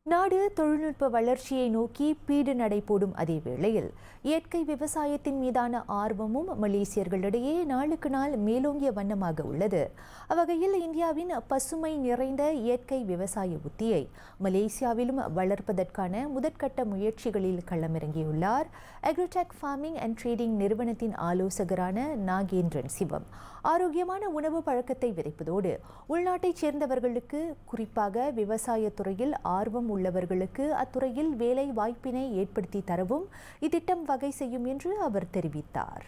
நாடு தொழில்நுட்ப வளர்ச்சியை நோக்கி பீடு நடை போடும் அதே வேளையில் இயற்கை விவசாயத்தின் மீதான ஆர்வமும் மலேசியர்களிடையே நாளுக்கு நாள் மேலோங்கிய வண்ணமாக உள்ளது அவ்வகையில் இந்தியாவின் பசுமை நிறைந்த இயற்கை விவசாய உத்தியை மலேசியாவிலும் வளர்ப்பதற்கான முதற்கட்ட முயற்சிகளில் களமிறங்கியுள்ளார் அக்ரோடெக் ஃபார்மிங் அண்ட் ட்ரேடிங் நிறுவனத்தின் ஆலோசகரான நாகேந்திரன் சிவம் ஆரோக்கியமான உணவு பழக்கத்தை விதைப்பதோடு உள்நாட்டைச் சேர்ந்தவர்களுக்கு குறிப்பாக விவசாயத் துறையில் ஆர்வம் உள்ளவர்களுக்கு அத்துறையில் வேலை வாய்ப்பினை ஏற்படுத்தி தரவும் இத்திட்டம் வகை செய்யும் என்று அவர் தெரிவித்தார்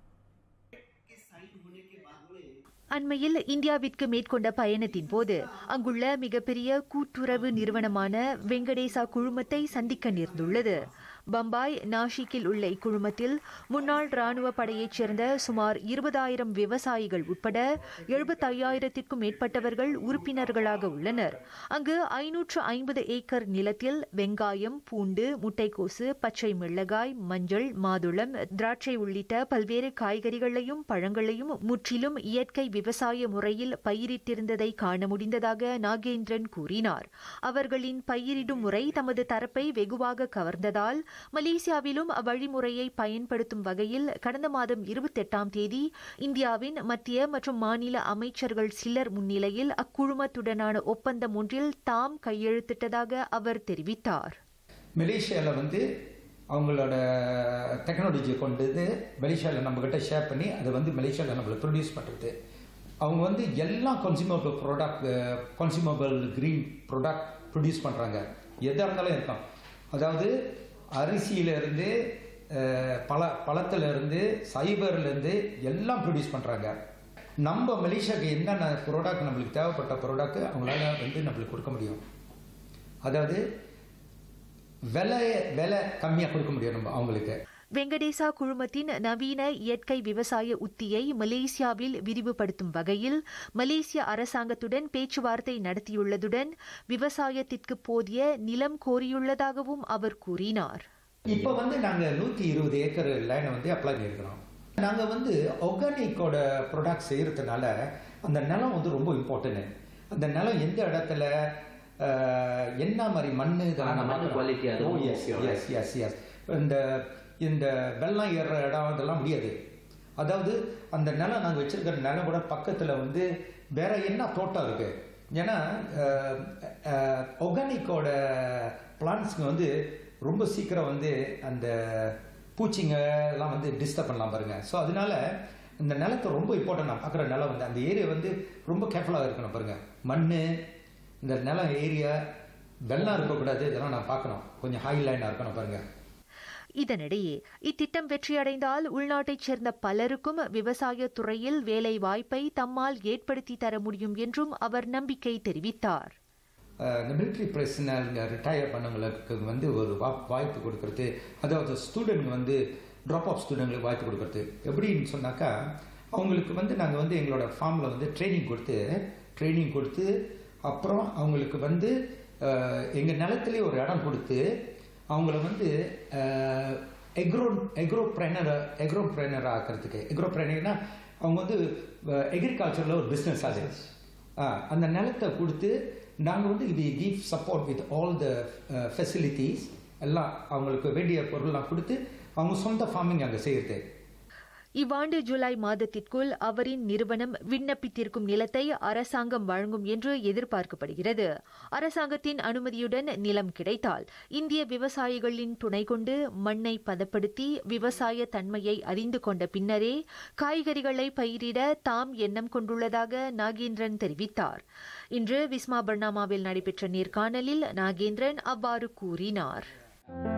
அண்மையில் இந்தியாவிற்கு மேற்கொண்ட பயணத்தின் போது அங்குள்ள மிகப்பெரிய கூட்டுறவு நிறுவனமான வெங்கடேசா குழுமத்தை சந்திக்க நேர்ந்துள்ளது பம்பாய் நாஷிக்கில் உள்ள இக்குழுமத்தில் முன்னாள் ராணுவ படையைச் சேர்ந்த சுமார் இருபதாயிரம் விவசாயிகள் உட்பட எழுபத்தையாயிரத்திற்கும் மேற்பட்டவர்கள் உறுப்பினர்களாக உள்ளனர் அங்கு ஐநூற்று ஐம்பது ஏக்கர் நிலத்தில் வெங்காயம் பூண்டு முட்டைக்கோசு பச்சை மிளகாய் மஞ்சள் மாதுளம் திராட்சை உள்ளிட்ட பல்வேறு காய்கறிகளையும் பழங்களையும் முற்றிலும் இயற்கை விவசாய முறையில் பயிரிட்டிருந்ததை காண முடிந்ததாக நாகேந்திரன் கூறினார் அவர்களின் பயிரிடும் முறை தமது தரப்பை வெகுவாக கவர்ந்ததால் மலேசியாவிலும் அவ்வழிமுறையை பயன்படுத்தும் வகையில் கடந்த மாதம் இருபத்தெட்டாம் தேதி இந்தியாவின் மத்திய மற்றும் மாநில அமைச்சர்கள் சிலர் முன்னிலையில் அக்குழுமத்துடனான ஒப்பந்தம் ஒன்றில் தாம் கையெழுத்திட்டதாக அவர் தெரிவித்தார் மலேசியாவில் வந்து அவங்களோட டெக்னாலஜியை கொண்டு வந்து மலேசியாவில் நம்மக்கிட்ட ஷேர் பண்ணி அதை வந்து மலேசியாவில் நம்மளை ப்ரொடியூஸ் பண்ணுறது அவங்க வந்து எல்லா consumable product consumable green product produce பண்ணுறாங்க எதாக இருந்தாலும் இருக்கும் அதாவது அரிசியிலேருந்து பழ பழத்துலேருந்து சைபர்லேருந்து எல்லாம் ப்ரொடியூஸ் பண்ணுறாங்க நம்ம மலேசியாவுக்கு என்னென்ன ப்ராடக்ட் நம்மளுக்கு தேவைப்பட்ட ப்ராடக்ட் அவங்களால வந்து நம்மளுக்கு கொடுக்க முடியும் அதாவது விலை விலை கம்மியாக கொடுக்க முடியும் நம்ம அவங்களுக்கு வெங்கடேசா குழுமத்தின் நவீன இயற்கை விவசாய உத்தியை மலேசியாவில் விரிவுபடுத்தும் வகையில் மலேசிய அரசாங்கத்துடன் பேச்சுவார்த்தை நடத்தியுள்ளதுடன் விவசாயத்திற்கு போதிய நிலம் கோரியுள்ளதாகவும் அவர் கூறினார் இப்போ வந்து நாங்கள் நூற்றி இருபது ஏக்கர் லேண்டை வந்து அப்ளை பண்ணியிருக்கிறோம் நாங்கள் வந்து ஆர்கானிக்கோட ப்ராடக்ட் செய்கிறதுனால அந்த நிலம் வந்து ரொம்ப இம்பார்ட்டன்ட் அந்த நிலம் எந்த இடத்துல என்ன மாதிரி மண்ணு எஸ் எஸ் எஸ் எஸ் இந்த இந்த வெள்ளம் ஏறுற இடம் இதெல்லாம் முடியாது அதாவது அந்த நிலம் நாங்கள் வச்சிருக்கிற நிலம் கூட பக்கத்தில் வந்து வேற என்ன தோட்டம் இருக்கு ஏன்னா ஒர்கானிக்கோட பிளான்ட்ஸுங்க வந்து ரொம்ப சீக்கிரம் வந்து அந்த பூச்சிங்க எல்லாம் வந்து டிஸ்டர்ப் பண்ணலாம் பாருங்க ஸோ அதனால இந்த நிலத்தை ரொம்ப இம்பார்ட்டன்ட் நான் பார்க்குற நிலம் வந்து அந்த ஏரியா வந்து ரொம்ப கேர்ஃபுல்லாக இருக்கணும் பாருங்க மண் இந்த நிலம் ஏரியா வெள்ளம் இருக்கக்கூடாது இதெல்லாம் நான் பார்க்கணும் கொஞ்சம் ஹை லைனாக இருக்கணும் பாருங்க இதனிடையே இத்திட்டம் வெற்றியடைந்தால் உள்நாட்டைச் சேர்ந்த பலருக்கும் விவசாய துறையில் வேலை வாய்ப்பை தம்மால் ஏற்படுத்தி தர முடியும் என்றும் அவர் நம்பிக்கை தெரிவித்தார் இந்த மிலிட்ரி பர்சனல் ரிட்டையர் பண்ணவங்களுக்கு வந்து ஒரு வாய்ப்பு கொடுக்கறது அதாவது ஸ்டூடெண்ட் வந்து ட்ராப் ஆஃப் ஸ்டூடெண்ட்களுக்கு வாய்ப்பு கொடுக்கறது எப்படின்னு சொன்னாக்கா அவங்களுக்கு வந்து நாங்கள் வந்து எங்களோட ஃபார்மில் வந்து ட்ரைனிங் கொடுத்து ட்ரைனிங் கொடுத்து அப்புறம் அவங்களுக்கு வந்து எங்கள் நிலத்துலேயே ஒரு இடம் கொடுத்து அவங்கள வந்து agro agropreneur agropreneur ஆக்கிறதுக்கு எக்ரோ ப்ரைனர்னா அவங்க வந்து எக்ரிகல்ச்சரில் ஒரு பிஸ்னஸ் அது அந்த நிலத்தை கொடுத்து நாங்கள் வந்து we give support with all the facilities எல்லாம் அவங்களுக்கு வேண்டிய பொருள்லாம் கொடுத்து அவங்க சொந்த ஃபார்மிங் அங்கே செய்கிறது இவ்வாண்டு ஜூலை மாதத்திற்குள் அவரின் நிறுவனம் விண்ணப்பித்திருக்கும் நிலத்தை அரசாங்கம் வழங்கும் என்று எதிர்பார்க்கப்படுகிறது அரசாங்கத்தின் அனுமதியுடன் நிலம் கிடைத்தால் இந்திய விவசாயிகளின் துணை கொண்டு மண்ணை பதப்படுத்தி விவசாய தன்மையை அறிந்து கொண்ட பின்னரே காய்கறிகளை பயிரிட தாம் எண்ணம் கொண்டுள்ளதாக நாகேந்திரன் தெரிவித்தார் இன்று விஸ்மா பர்னாமாவில் நடைபெற்ற நேர்காணலில் நாகேந்திரன் அவ்வாறு கூறினார்